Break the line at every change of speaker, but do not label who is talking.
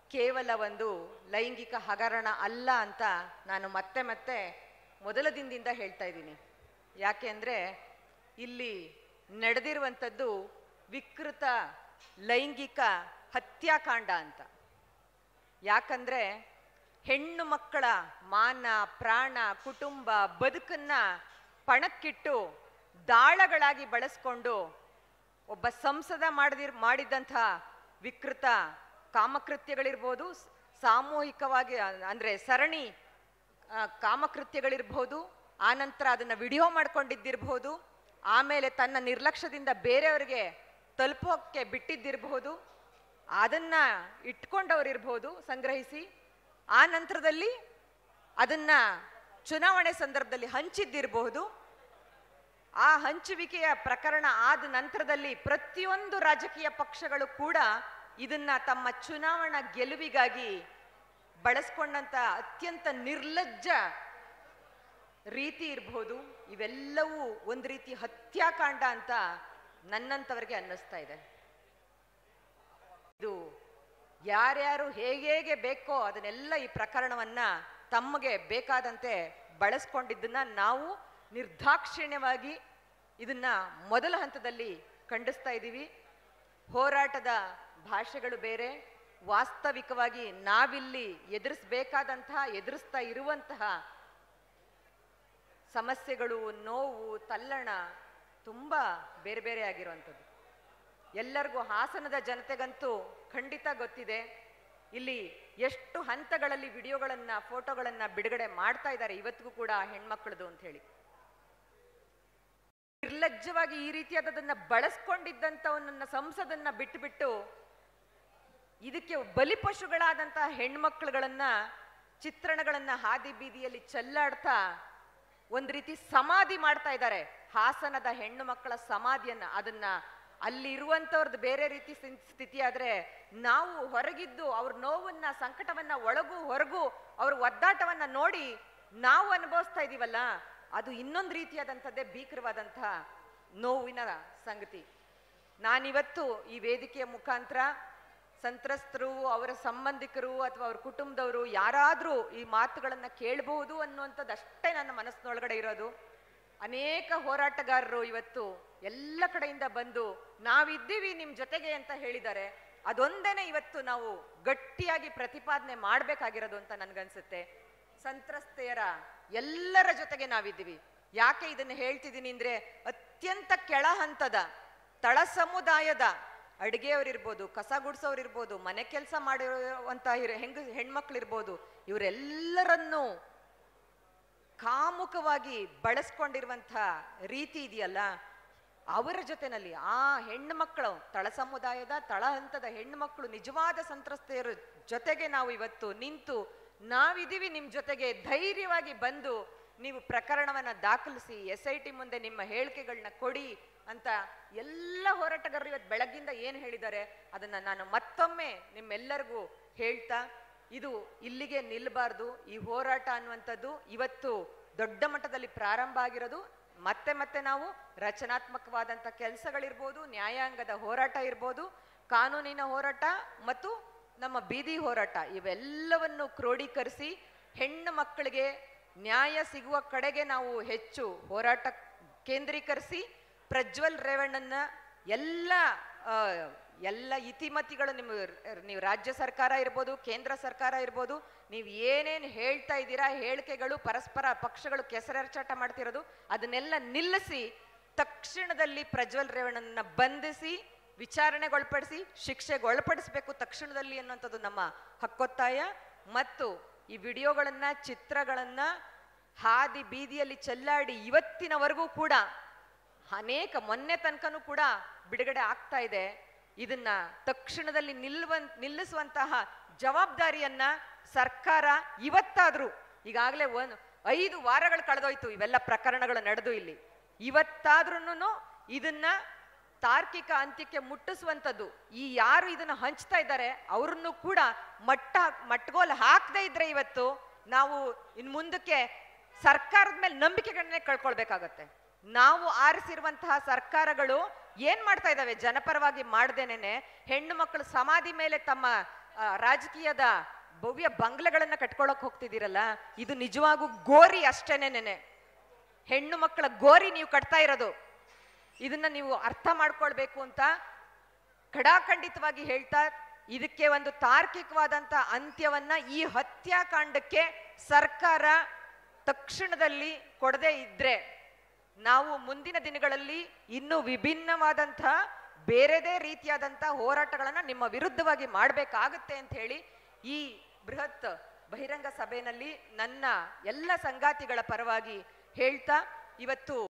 ಕೇವಲ ಒಂದು ಲೈಂಗಿಕ ಹಗರಣ ಅಲ್ಲ ಅಂತ ನಾನು ಮತ್ತೆ ಮತ್ತೆ ಮೊದಲ ದಿನದಿಂದ ಹೇಳ್ತಾ ಇದ್ದೀನಿ ಯಾಕೆ ಅಂದರೆ ಇಲ್ಲಿ ನಡೆದಿರುವಂಥದ್ದು ವಿಕೃತ ಲೈಂಗಿಕ ಹತ್ಯಾಕಾಂಡ ಅಂತ ಯಾಕಂದ್ರೆ ಹೆಣ್ಣು ಮಕ್ಕಳ ಮಾನ ಪ್ರಾಣ ಕುಟುಂಬ ಬದುಕನ್ನ ಪಣಕ್ಕಿಟ್ಟು ದಾಳಗಳಾಗಿ ಬಳಸ್ಕೊಂಡು ಒಬ್ಬ ಸಂಸದ ಮಾಡದಿರ್ ಮಾಡಿದಂತಹ ವಿಕೃತ ಕಾಮಕೃತ್ಯಗಳಿರ್ಬೋದು ಸ್- ಸಾಮೂಹಿಕವಾಗಿ ಅ- ಅಂದ್ರೆ ಸರಣಿ ಆ, ಕಾಮಕೃತ್ಯಗಳಿರ್ಬೋದು ಆನಂತರ ಅದನ್ನ ವಿಡಿಯೋ ಮಾಡ್ಕೊಂಡಿದ್ದಿರ್ಬೋದು ಆಮೇಲೆ ತನ್ನ ನಿರ್ಲಕ್ಷ್ಯದಿಂದ ಬೇರೆಯವರಿಗೆ ತಲುಪೋಕ್ಕೆ ಬಿಟ್ಟಿದ್ದಿರಬಹುದು ಅದನ್ನ ಇಟ್ಕೊಂಡವರಿರ್ಬೋದು ಸಂಗ್ರಹಿಸಿ ಆ ನಂತರದಲ್ಲಿ ಅದನ್ನ ಚುನಾವಣೆ ಸಂದರ್ಭದಲ್ಲಿ ಹಂಚಿದ್ದಿರಬಹುದು ಆ ಹಂಚುವಿಕೆಯ ಪ್ರಕರಣ ಆದ ನಂತರದಲ್ಲಿ ಪ್ರತಿಯೊಂದು ರಾಜಕೀಯ ಪಕ್ಷಗಳು ಕೂಡ ಇದನ್ನ ತಮ್ಮ ಚುನಾವಣಾ ಗೆಲುವಿಗಾಗಿ ಬಳಸ್ಕೊಂಡಂತ ಅತ್ಯಂತ ನಿರ್ಲಜ್ಜ ರೀತಿ ಇರಬಹುದು ಇವೆಲ್ಲವೂ ಒಂದು ರೀತಿ ಹತ್ಯಾಕಾಂಡ ಅಂತ ನನ್ನಂತವರಿಗೆ ಅನ್ನಿಸ್ತಾ ಇದೆ ಇದು ಯಾರ್ಯಾರು ಹೇಗೆ ಬೇಕೋ ಅದನ್ನೆಲ್ಲ ಈ ಪ್ರಕರಣವನ್ನ ತಮಗೆ ಬೇಕಾದಂತೆ ಬಳಸ್ಕೊಂಡಿದ್ದನ್ನ ನಾವು ನಿರ್ದಾಕ್ಷಿಣ್ಯವಾಗಿ ಇದನ್ನ ಮೊದಲ ಹಂತದಲ್ಲಿ ಖಂಡಿಸ್ತಾ ಇದ್ದೀವಿ ಹೋರಾಟದ ಭಾಷೆಗಳು ಬೇರೆ ವಾಸ್ತವಿಕವಾಗಿ ನಾವಿಲ್ಲಿ ಎದುರಿಸಬೇಕಾದಂತಹ ಎದುರಿಸ್ತಾ ಇರುವಂತಹ ಸಮಸ್ಯೆಗಳು ನೋವು ತಲ್ಲಣ ತುಂಬ ಬೇರೆ ಬೇರೆ ಆಗಿರುವಂಥದ್ದು ಎಲ್ಲರಿಗೂ ಹಾಸನದ ಜನತೆಗಂತೂ ಖಂಡಿತ ಗೊತ್ತಿದೆ ಇಲ್ಲಿ ಎಷ್ಟು ಹಂತಗಳಲ್ಲಿ ವಿಡಿಯೋಗಳನ್ನ ಫೋಟೋಗಳನ್ನ ಬಿಡುಗಡೆ ಮಾಡ್ತಾ ಇದ್ದಾರೆ ಇವತ್ತಿಗೂ ಕೂಡ ಹೆಣ್ಮಕ್ಳದು ಅಂತ ಹೇಳಿ ನಿರ್ಲಜ್ಜವಾಗಿ ಈ ರೀತಿಯಾದದನ್ನ ಬಳಸ್ಕೊಂಡಿದ್ದಂಥವನ್ನ ಸಂಸದನ್ನ ಬಿಟ್ಟುಬಿಟ್ಟು ಇದಕ್ಕೆ ಬಲಿಪಶುಗಳಾದಂತಹ ಹೆಣ್ಮಕ್ಳುಗಳನ್ನ ಚಿತ್ರಣಗಳನ್ನ ಹಾದಿ ಬೀದಿಯಲ್ಲಿ ಚೆಲ್ಲಾಡ್ತಾ ಒಂದ್ ರೀತಿ ಸಮಾಧಿ ಮಾಡ್ತಾ ಇದ್ದಾರೆ ಹಾಸನದ ಹೆಣ್ಣು ಮಕ್ಕಳ ಸಮಾಧಿಯನ್ನ ಅದನ್ನ ಅಲ್ಲಿ ಇರುವಂತವ್ರದ್ದು ಬೇರೆ ರೀತಿ ಸ್ಥಿ- ಸ್ಥಿತಿ ಆದ್ರೆ ನಾವು ಹೊರಗಿದ್ದು ಅವ್ರ ನೋವನ್ನ ಸಂಕಟವನ್ನ ಒಳಗೂ ಹೊರಗೂ ಅವ್ರ ಒದ್ದಾಟವನ್ನ ನೋಡಿ ನಾವು ಅನುಭವಿಸ್ತಾ ಇದೀವಲ್ಲ ಅದು ಇನ್ನೊಂದು ರೀತಿಯಾದಂಥದ್ದೇ ಭೀಕರವಾದಂತಹ ನೋವಿನ ಸಂಗತಿ ನಾನಿವತ್ತು ಈ ವೇದಿಕೆಯ ಮುಖಾಂತರ ಸಂತ್ರಸ್ತರು ಅವರ ಸಂಬಂಧಿಕರು ಅಥವಾ ಅವ್ರ ಕುಟುಂಬದವರು ಯಾರಾದರೂ ಈ ಮಾತುಗಳನ್ನ ಕೇಳಬಹುದು ಅನ್ನುವಂಥದ್ದು ಅಷ್ಟೇ ನನ್ನ ಮನಸ್ಸಿನೊಳಗಡೆ ಇರೋದು ಅನೇಕ ಹೋರಾಟಗಾರರು ಇವತ್ತು ಎಲ್ಲ ಕಡೆಯಿಂದ ಬಂದು ನಾವಿದ್ದೀವಿ ನಿಮ್ ಜೊತೆಗೆ ಅಂತ ಹೇಳಿದ್ದಾರೆ ಅದೊಂದೇನೆ ಇವತ್ತು ನಾವು ಗಟ್ಟಿಯಾಗಿ ಪ್ರತಿಪಾದನೆ ಮಾಡ್ಬೇಕಾಗಿರೋದು ಅಂತ ನನ್ಗನ್ಸುತ್ತೆ ಸಂತ್ರಸ್ತೆಯರ ಎಲ್ಲರ ಜೊತೆಗೆ ನಾವಿದ್ದೀವಿ ಯಾಕೆ ಇದನ್ನ ಹೇಳ್ತಿದ್ದೀನಿ ಅಂದ್ರೆ ಅತ್ಯಂತ ಕೆಳ ಹಂತದ ತಳ ಸಮುದಾಯದ ಅಡುಗೆಯವ್ರಿರ್ಬೋದು ಕಸ ಗುಡ್ಸೋರಿರ್ಬೋದು ಮನೆ ಕೆಲಸ ಮಾಡಿರುವಂತ ಹೆಂಗ ಹೆಣ್ಮಕ್ಳಿರ್ಬೋದು ಇವರೆಲ್ಲರನ್ನೂ ಕಾಮುಕವಾಗಿ ಬಳಸ್ಕೊಂಡಿರುವಂಥ ರೀತಿ ಇದೆಯಲ್ಲ ಅವರ ಜೊತೆನಲ್ಲಿ ಆ ಹೆಣ್ಣು ಮಕ್ಕಳು ತಳ ಸಮುದಾಯದ ತಳ ಹಂತದ ಹೆಣ್ಣು ಮಕ್ಕಳು ನಿಜವಾದ ಸಂತ್ರಸ್ತೆಯರ ಜೊತೆಗೆ ನಾವು ಇವತ್ತು ನಿಂತು ನಾವಿದೀವಿ ನಿಮ್ಮ ಜೊತೆಗೆ ಧೈರ್ಯವಾಗಿ ಬಂದು ನೀವು ಪ್ರಕರಣವನ್ನ ದಾಖಲಿಸಿ ಎಸ್ ಐ ಟಿ ಮುಂದೆ ನಿಮ್ಮ ಹೇಳಿಕೆಗಳನ್ನ ಕೊಡಿ ಅಂತ ಎಲ್ಲ ಹೋರಾಟಗಾರರು ಇವತ್ತು ಬೆಳಗ್ಗಿಂದ ಏನು ಹೇಳಿದ್ದಾರೆ ಅದನ್ನ ನಾನು ಮತ್ತೊಮ್ಮೆ ನಿಮ್ಮೆಲ್ಲರಿಗೂ ಹೇಳ್ತಾ ಇದು ಇಲ್ಲಿಗೆ ನಿಲ್ಲಬಾರ್ದು ಈ ಹೋರಾಟ ಅನ್ನುವಂಥದ್ದು ಇವತ್ತು ದೊಡ್ಡ ಮಟ್ಟದಲ್ಲಿ ಪ್ರಾರಂಭ ಆಗಿರೋದು ಮತ್ತೆ ಮತ್ತೆ ನಾವು ರಚನಾತ್ಮಕವಾದಂಥ ಕೆಲಸಗಳಿರ್ಬೋದು ನ್ಯಾಯಾಂಗದ ಹೋರಾಟ ಇರ್ಬೋದು ಕಾನೂನಿನ ಹೋರಾಟ ಮತ್ತು ನಮ್ಮ ಬೀದಿ ಹೋರಾಟ ಇವೆಲ್ಲವನ್ನು ಕ್ರೋಢೀಕರಿಸಿ ಹೆಣ್ಣು ಮಕ್ಕಳಿಗೆ ನ್ಯಾಯ ಸಿಗುವ ಕಡೆಗೆ ನಾವು ಹೆಚ್ಚು ಹೋರಾಟ ಕೇಂದ್ರೀಕರಿಸಿ ಪ್ರಜ್ವಲ್ ರೇವಣ್ಣನ ಎಲ್ಲ ಆ, ಎಲ್ಲ ಇತಿಮತಿಗಳು ನಿಮ್ಮ ನೀವು ರಾಜ್ಯ ಸರ್ಕಾರ ಇರ್ಬೋದು ಕೇಂದ್ರ ಸರ್ಕಾರ ಇರ್ಬೋದು ನೀವು ಏನೇನು ಹೇಳ್ತಾ ಇದ್ದೀರಾ ಹೇಳಿಕೆಗಳು ಪರಸ್ಪರ ಪಕ್ಷಗಳು ಕೆಸರೆರಚಾಟ ಮಾಡ್ತಿರೋದು ಅದನ್ನೆಲ್ಲ ನಿಲ್ಲಿಸಿ ತಕ್ಷಣದಲ್ಲಿ ಪ್ರಜ್ವಲ್ ರೇವಣ್ಣನ ಬಂಧಿಸಿ ವಿಚಾರಣೆಗೊಳಪಡಿಸಿ ಶಿಕ್ಷೆಗೆ ಒಳಪಡಿಸಬೇಕು ತಕ್ಷಣದಲ್ಲಿ ಅನ್ನುವಂಥದ್ದು ನಮ್ಮ ಹಕ್ಕೊತ್ತಾಯ ಮತ್ತು ಈ ವಿಡಿಯೋಗಳನ್ನ ಚಿತ್ರಗಳನ್ನ ಹಾದಿ ಬೀದಿಯಲ್ಲಿ ಚೆಲ್ಲಾಡಿ ಇವತ್ತಿನವರೆಗೂ ಕೂಡ ಅನೇಕ ಮೊನ್ನೆ ತನಕನೂ ಕೂಡ ಬಿಡುಗಡೆ ಆಗ್ತಾ ಇದೆ ಇದನ್ನ ತಕ್ಷಣದಲ್ಲಿ ನಿಲ್ಲುವ ನಿಲ್ಲಿಸುವಂತಹ ಜವಾಬ್ದಾರಿಯನ್ನ ಸರ್ಕಾರ ಇವತ್ತಾದ್ರೂ ಈಗಾಗಲೇ ಒಂದು ಐದು ವಾರಗಳು ಕಳೆದೋಯ್ತು ಇವೆಲ್ಲ ಪ್ರಕರಣಗಳು ನಡೆದು ಇಲ್ಲಿ ಇವತ್ತಾದ್ರೂ ಇದನ್ನ ತಾರ್ಕಿಕ ಅಂತ್ಯಕ್ಕೆ ಮುಟ್ಟಿಸುವಂಥದ್ದು ಈ ಯಾರು ಇದನ್ನ ಹಂಚ್ತಾ ಇದ್ದಾರೆ ಅವ್ರನ್ನು ಕೂಡ ಮಟ್ಟ ಮಟ್ಗೋಲ್ ಹಾಕದೇ ಇದ್ರೆ ಇವತ್ತು ನಾವು ಇನ್ ಮುಂದಕ್ಕೆ ಸರ್ಕಾರದ ಮೇಲೆ ನಂಬಿಕೆಗಳನ್ನೇ ಕಳ್ಕೊಳ್ಬೇಕಾಗತ್ತೆ ನಾವು ಆರಿಸಿರುವಂತಹ ಸರ್ಕಾರಗಳು ಏನ್ ಮಾಡ್ತಾ ಇದಾವೆ ಜನಪರವಾಗಿ ಮಾಡ್ದೇನೆ ಹೆಣ್ಣು ಮಕ್ಕಳು ಸಮಾಧಿ ಮೇಲೆ ತಮ್ಮ ಆ, ರಾಜಕೀಯದ ಭವ್ಯ ಬಂಗ್ಲೆಗಳನ್ನ ಕಟ್ಕೊಳಕ್ ಹೋಗ್ತಿದ್ದೀರಲ್ಲ ಇದು ನಿಜವಾಗೂ ಗೋರಿ ಅಷ್ಟೇನೆ ಹೆಣ್ಣು ಮಕ್ಕಳ ಗೋರಿ ನೀವು ಕಟ್ತಾ ಇರೋದು ಇದನ್ನ ನೀವು ಅರ್ಥ ಮಾಡ್ಕೊಳ್ಬೇಕು ಅಂತ ಖಡಾಖಂಡಿತವಾಗಿ ಹೇಳ್ತಾ ಇದಕ್ಕೆ ಒಂದು ತಾರ್ಕಿಕವಾದಂತ ಅಂತ್ಯವನ್ನ ಈ ಹತ್ಯಾಕಾಂಡಕ್ಕೆ ಸರ್ಕಾರ ತಕ್ಷಣದಲ್ಲಿ ಕೊಡದೇ ಇದ್ರೆ ನಾವು ಮುಂದಿನ ದಿನಗಳಲ್ಲಿ ಇನ್ನೂ ವಿಭಿನ್ನವಾದಂತಹ ಬೇರೆದೇ ರೀತಿಯಾದಂಥ ಹೋರಾಟಗಳನ್ನ ನಿಮ್ಮ ವಿರುದ್ಧವಾಗಿ ಮಾಡಬೇಕಾಗುತ್ತೆ ಅಂತ ಹೇಳಿ ಈ ಬೃಹತ್ ಬಹಿರಂಗ ಸಭೆಯಲ್ಲಿ ನನ್ನ ಎಲ್ಲ ಸಂಗಾತಿಗಳ ಪರವಾಗಿ ಹೇಳ್ತಾ ಇವತ್ತು